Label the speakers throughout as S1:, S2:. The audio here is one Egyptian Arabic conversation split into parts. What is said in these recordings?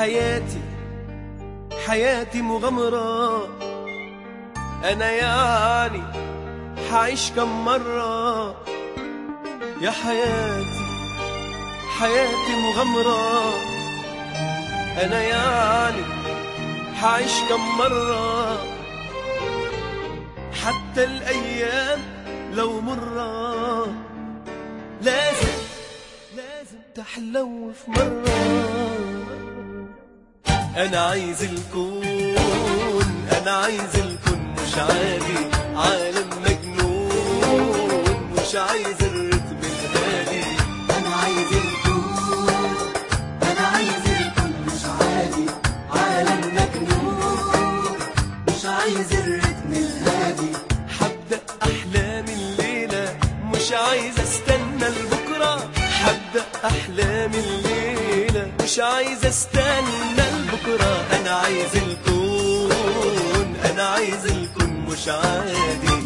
S1: حياتي حياتي مغامرة أنا يعني حعيش كم مرة يا حياتي حياتي مغامرة أنا يعني حعيش كم مرة حتى الأيام لو مرة لازم لازم تحلو في مرة أنا عايز الكون أنا عايز الكون مش عادي عالم مجنون مش عايز الرتم الهادي
S2: أنا عايز الكون أنا عايز الكون مش عادي عالم مجنون مش عايز الريتم الهادي
S1: حبدأ أحلامي الليلة مش عايز استنى لبكرة حبدأ أحلامي الليلة مش عايز استنى لبكرة أنا عايز الكون أنا عايز الكون مش عادي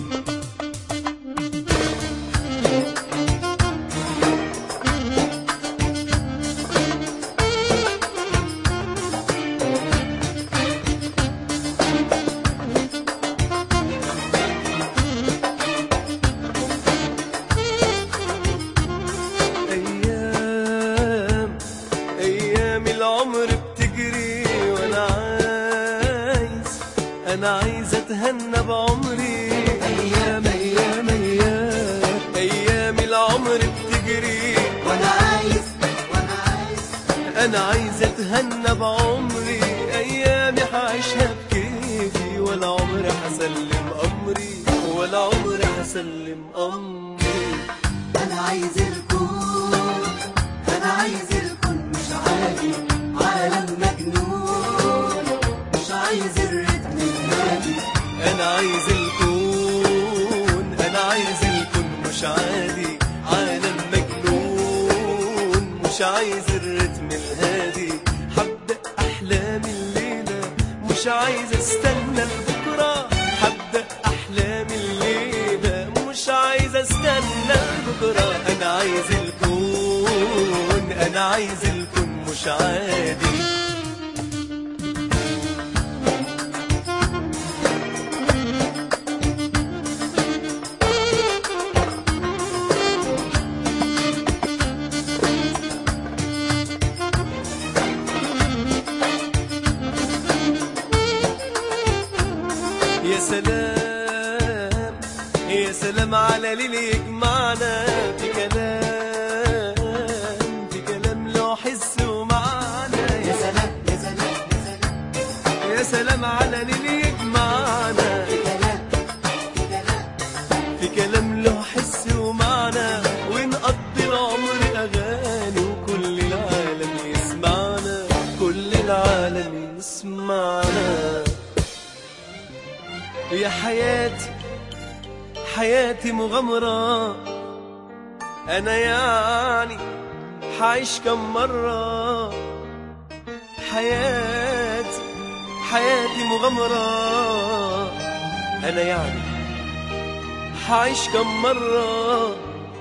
S1: أيام أيام العمر بتجري وأنا عايز أنا عايز أتهنى بعمري أيام أيام أيام أيام العمر بتجري
S2: وأنا عايز وأنا عايز
S1: أنا عايز أتهنى بعمري أيامي هعيشها بكيفي ولا عمري هسلم أمري ولا عمري هسلم أمري
S2: أنا عايز الكون أنا عايز الكون مش عادي عالم مجنون مش عايز الريتم الهادي
S1: أنا عايز الكون أنا عايز الكون مش عادي عالم مجنون مش عايز الرتم الهادي هبدأ أحلامي الليلة مش عايز استنى لبكرة هبدأ أحلامي الليلة مش عايز استنى لبكرة أنا عايز الكون أنا عايز الكون مش عادي يا سلام يا سلام على ليل يجمعنا في كلام في كلام له حس ومعنى
S2: يا
S1: يا
S2: سلام يا سلام يا سلام
S1: يا سلام على ليل يجمعنا
S2: في كلام في كلام
S1: في كلام له حس ومعنى ونقضي العمر اغاني وكل العالم يسمعنا كل العالم يسمعنا يا حياتي حياتي مغامرة أنا يعني حعيش كم مرة حياتي حياتي مغامرة أنا يعني حعيش كم مرة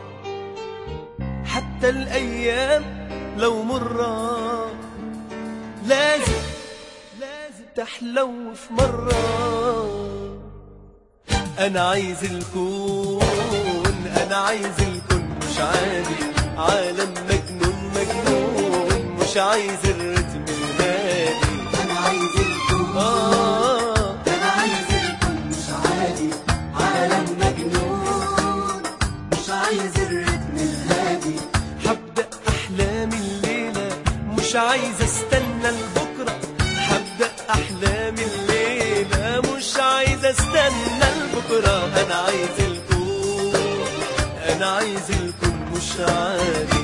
S1: حتى الأيام لو مرة لازم لازم تحلو في مرة أنا عايز الكون أنا عايز الكون مش عادي عالم مجنون مجنون مش عايز الرتم الهادي
S2: أنا عايز الكون
S1: آه
S2: أنا عايز الكون مش عادي عالم مجنون مش عايز الريتم الهادي
S1: هبدأ أحلامي الليلة مش عايز استنى لبكرة هبدأ أحلامي الليلة مش عايز استنى لبكرة أنا عايز الكون أنا عايز الكون مش عادي